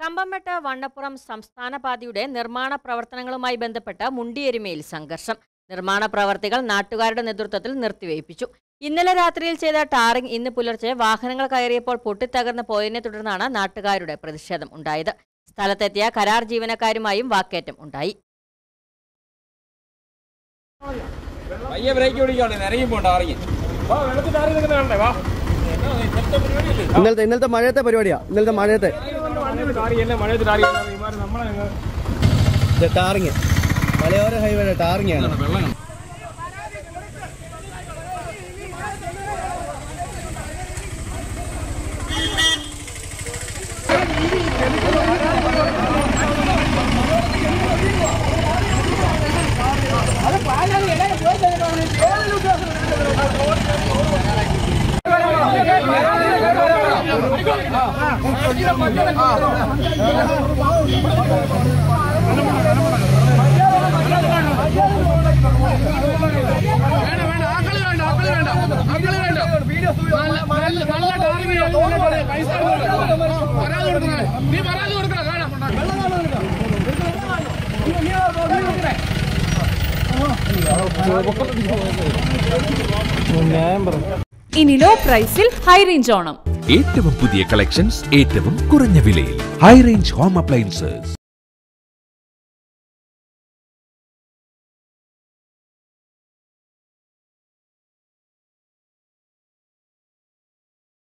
കമ്പംമെട്ട് വണ്ണപ്പുറം സംസ്ഥാന പാതയുടെ നിർമ്മാണ പ്രവർത്തനങ്ങളുമായി ബന്ധപ്പെട്ട് മുണ്ടിയെരുമയിൽ സംഘർഷം നിർമ്മാണ പ്രവർത്തികൾ നാട്ടുകാരുടെ നേതൃത്വത്തിൽ നിർത്തിവയ്പ്പിച്ചു ഇന്നലെ രാത്രിയിൽ ചെയ്ത ടാറിംഗ് ഇന്ന് പുലർച്ചെ വാഹനങ്ങൾ കയറിയപ്പോൾ പൊട്ടിത്തകർന്ന് പോയതിനെ തുടർന്നാണ് നാട്ടുകാരുടെ പ്രതിഷേധം ഉണ്ടായത് സ്ഥലത്തെത്തിയ കരാർ ജീവനക്കാരുമായും വാക്കേറ്റം ഉണ്ടായി പയ്യെ ബ്രേക്ക് പിടിക്കാണ് നിറയും പോണ്ട ഇറങ്ങി വാ വെള്ളത്തിൽ ആറി നിൽക്കുന്നതാണല്ലേ വാ ഇന്നലത്തെ ഇന്നലത്തെ മഴയത്തെ പരിപാടിയാ ഇന്നലത്തെ മഴയത്തെ ടാറിയല്ലേ മഴയത്ത് ടാറിയല്ലേ ഇമാര് നമ്മളെ അങ്ങ് ടാറിങ് മലയോര ഹൈവേയുടെ ടാറിങ് ആണ് വെള്ളം ഇനി ലോ പ്രൈസിൽ ഹൈ റേഞ്ച് ഓണം ഏറ്റവും പുതിയ കളക്ഷൻസ് ഏറ്റവും കുറഞ്ഞ വിലയിൽ ഹൈ റേഞ്ച് ഹോം അപ്ലയൻസസ്